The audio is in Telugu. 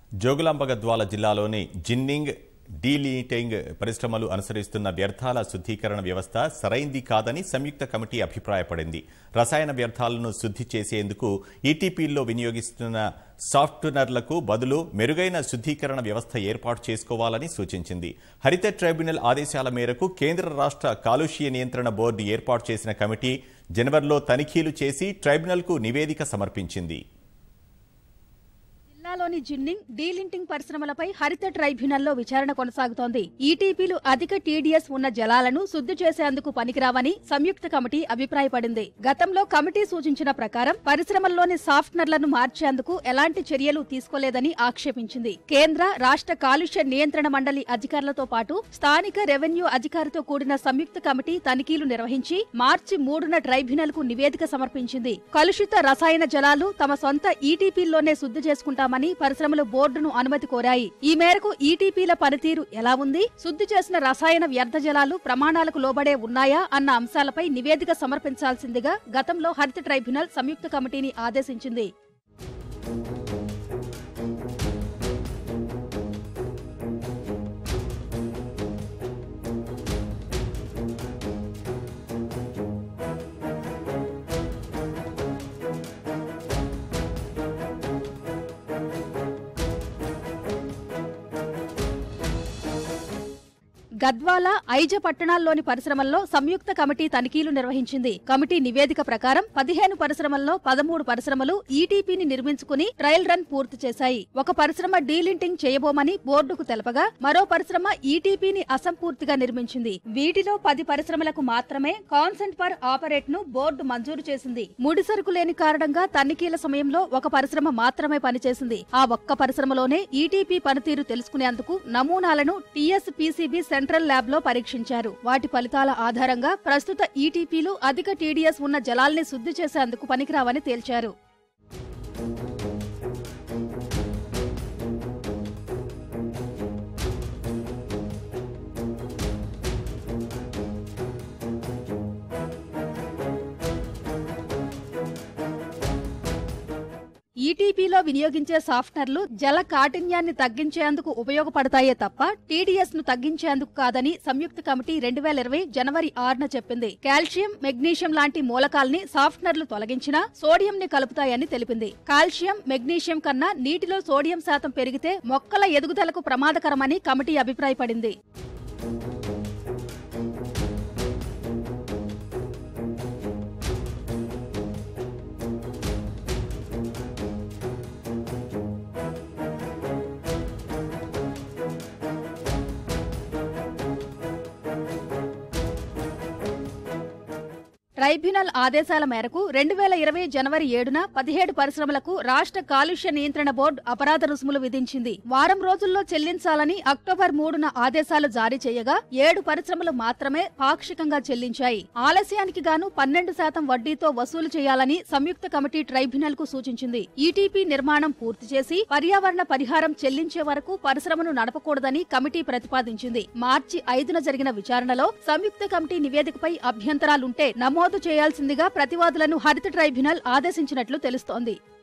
జోగులాంబ గద్వాల జిల్లాలోని జిన్నింగ్ డీలీటింగ్ పరిశ్రమలు అనుసరిస్తున్న వ్యర్థాల శుద్ధీకరణ వ్యవస్థ సరైంది కాదని సంయుక్త కమిటీ అభిప్రాయపడింది రసాయన వ్యర్థాలను శుద్ధి చేసేందుకు ఈటీపీల్లో వినియోగిస్తున్న సాఫ్ట్వేర్లకు బదులు మెరుగైన శుద్ధీకరణ వ్యవస్థ ఏర్పాటు చేసుకోవాలని సూచించింది హరిత ట్రైబ్యునల్ ఆదేశాల మేరకు కేంద్ర రాష్ట్ర కాలుష్య నియంత్రణ బోర్డు ఏర్పాటు చేసిన కమిటీ జనవరిలో తనిఖీలు చేసి ట్రైబ్యునల్కు నివేదిక సమర్పించింది జిల్లాలోని జిన్నింగ్ డీలింటింగ్ పరిశ్రమలపై హరిత ట్రైబ్యునల్లో విచారణ కొనసాగుతోంది ఈటీపీలు అధిక టీడీఎస్ ఉన్న జలాలను శుద్ధి చేసేందుకు పనికిరావని సంయుక్త కమిటీ అభిప్రాయపడింది గతంలో కమిటీ సూచించిన ప్రకారం పరిశ్రమల్లోని సాఫ్ట్నర్లను మార్చేందుకు ఎలాంటి చర్యలు తీసుకోలేదని ఆక్షేపించింది కేంద్ర రాష్ట్ర కాలుష్య నియంత్రణ మండలి అధికారులతో పాటు స్థానిక రెవెన్యూ అధికారితో కూడిన సంయుక్త కమిటీ తనిఖీలు నిర్వహించి మార్చి మూడున ట్రైబ్యునల్ కు నివేదిక సమర్పించింది కలుషిత రసాయన జలాలు తమ సొంత ఈటీపీల్లోనే శుద్ధి చేసుకుంటామని పరిశ్రమలు బోర్డును అనుమతి కోరాయి ఈ మేరకు ఈటీపీల పనితీరు ఎలా ఉంది శుద్ధి చేసిన రసాయన వ్యర్థ జలాలు ప్రమాణాలకు లోబడే ఉన్నాయా అన్న అంశాలపై నివేదిక సమర్పించాల్సిందిగా గతంలో హరిత ట్రైబ్యునల్ సంయుక్త కమిటీని ఆదేశించింది గద్వాల ఐజ పట్టణాల్లోని పరిశ్రమల్లో సంయుక్త కమిటీ తనిఖీలు నిర్వహించింది కమిటీ నివేదిక ప్రకారం పదిహేను పరిశ్రమల్లో పదమూడు పరిశ్రమలు ఈటీపీని నిర్మించుకుని ట్రయల్ రన్ పూర్తి చేశాయి ఒక పరిశ్రమ డీలింటింగ్ చేయబోమని బోర్డుకు తెలపగా మరో పరిశ్రమ ఈటీపీని అసంపూర్తిగా నిర్మించింది వీటిలో పది పరిశ్రమలకు మాత్రమే కాన్సెంట్ పర్ ఆపరేట్ ను బోర్డు మంజూరు చేసింది ముడి సరుకు లేని కారణంగా తనిఖీల సమయంలో ఒక పరిశ్రమ మాత్రమే పనిచేసింది ఆ ఒక్క పరిశ్రమలోనే ఈటీపీ పనితీరు తెలుసుకునేందుకు నమూనాలను టీఎస్పీసీబీ సెంట్రల్ ల్యాబ్ లో పరీక్షించారు వాటి ఫలితాల ఆధారంగా ప్రస్తుత ఈటీపీలు అధిక టీడీఎస్ ఉన్న జలాల్ని శుద్ధి చేసేందుకు పనికిరావని తేల్చారు ఈటీపీలో వినియోగించే సాఫ్ట్వేర్లు జల కాఠిన్యాన్ని తగ్గించేందుకు ఉపయోగపడతాయే తప్ప టీడీఎస్ ను తగ్గించేందుకు కాదని సంయుక్త కమిటీ రెండు వేల ఇరవై జనవరి ఆరున చెప్పింది కాల్షియం మెగ్నీషియం లాంటి మూలకాల్ని సాఫ్ట్వేర్లు తొలగించినా సోడియం ని కలుపుతాయని తెలిపింది కాల్షియం మెగ్నీషియం కన్నా నీటిలో సోడియం శాతం పెరిగితే మొక్కల ఎదుగుదలకు ప్రమాదకరమని కమిటీ అభిప్రాయపడింది ట్రైబ్యునల్ ఆదేశాల మేరకు రెండు వేల ఇరవై జనవరి ఏడున పదిహేడు పరిశ్రమలకు రాష్ట్ర కాలుష్య నియంత్రణ బోర్డు అపరాధ రుసుములు విధించింది వారం రోజుల్లో చెల్లించాలని అక్టోబర్ మూడున ఆదేశాలు జారీ చేయగా ఏడు పరిశ్రమలు మాత్రమే పాక్షికంగా చెల్లించాయి ఆలస్యానికి గాను పన్నెండు శాతం వడ్డీతో వసూలు చేయాలని సంయుక్త కమిటీ ట్రైబ్యునల్ కు సూచించింది ఈటీపీ నిర్మాణం పూర్తి చేసి పర్యావరణ పరిహారం చెల్లించే వరకు పరిశ్రమను నడపకూడదని కమిటీ ప్రతిపాదించింది మార్చి ఐదున జరిగిన విచారణలో సంయుక్త కమిటీ నివేదికపై అభ్యంతరాలుంటే నమోదు చేయాల్సిందిగా ప్రతివాదులను హరిత ట్రైబ్యునల్ ఆదేశించినట్లు తెలుస్తోంది